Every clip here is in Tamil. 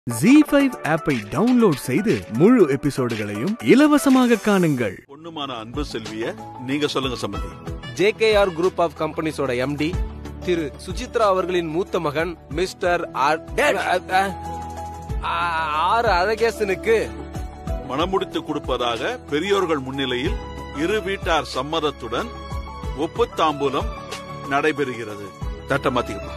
ஜி ஃபைவ் ஆப்பை டவுன்லோட் செய்து முழு எபிசோடுகளையும் இலவசமாக காணுங்கள் பொண்ணுமான அன்பு செல்விய நீங்க சொல்லுங்க சம்பந்தி ஜேகேஆர் குரூப் ஆஃப் கம்பெனிஸோட எம்டி திரு சுசித்ரா அவர்களின் மூத்த மகன் மிஸ்டர் ஆர் அ- அ- ஆர் அழகேசனுக்கு மணமுடித்து கொடுப்பதாக பெரியோர்கள் முன்னிலையில் இரு வீட்டார் சம்மதத்துடன் ஒப்புத்தாம்பூலம் நடைபெறுகிறது தட்ட மாத்திக்கப்பா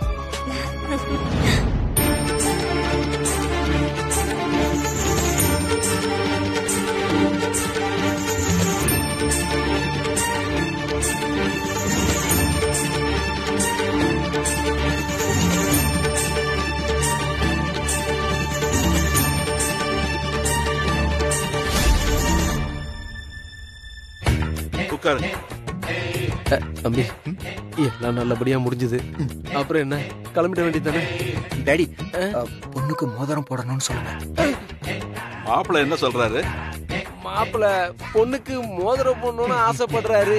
உட்காருங்க அ, தம்பி எல்லாம் நல்லபடியா முடிஞ்சது அப்புறம் என்ன கிளம்பிட வேண்டியதானே டாடி அஹ், பொண்ணுக்கு மோதிரம் போடணும்னு சொல்லுங்க மாப்பிள்ளை என்ன சொல்றாரு மாப்பிள பொண்ணுக்கு மோதிரம் போடணும்னு ஆசைப்படுறாரு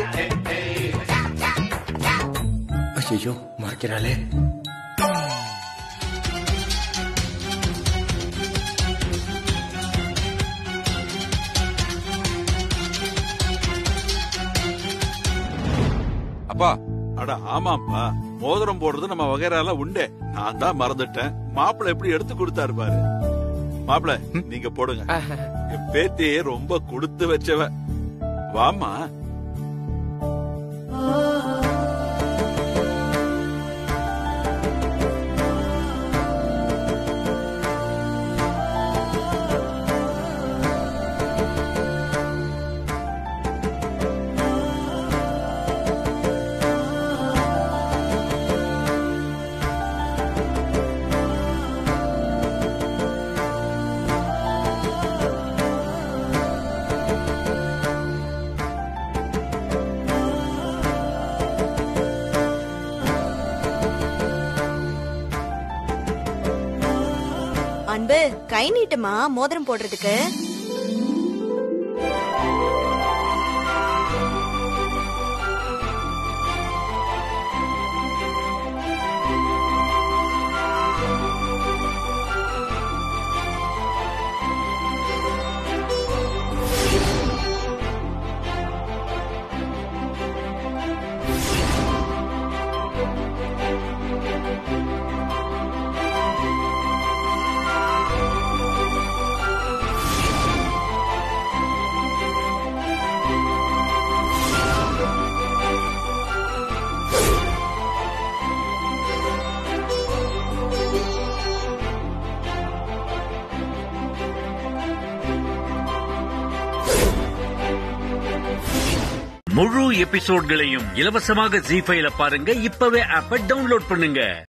ஐயோ மறைக்கிறாளே அப்பா அட ஆமாப்பா மோதிரம் போடுறது நம்ம வகைரால உண்டே நான் தான் மறந்துட்டேன் மாப்பிள்ளை எப்படி எடுத்து கொடுத்தாரு பாரு மாப்பிள்ளை நீங்க போடுங்க என் பேத்தியே ரொம்ப கொடுத்து வச்சவ வாமா அன்பு கை நீட்டுமா மோதிரம் போடுறதுக்கு முழு எபிசோட்களையும் இலவசமாக ஜி ஃபைல பாருங்க இப்பவே ஆப்ப டவுன்லோட் பண்ணுங்க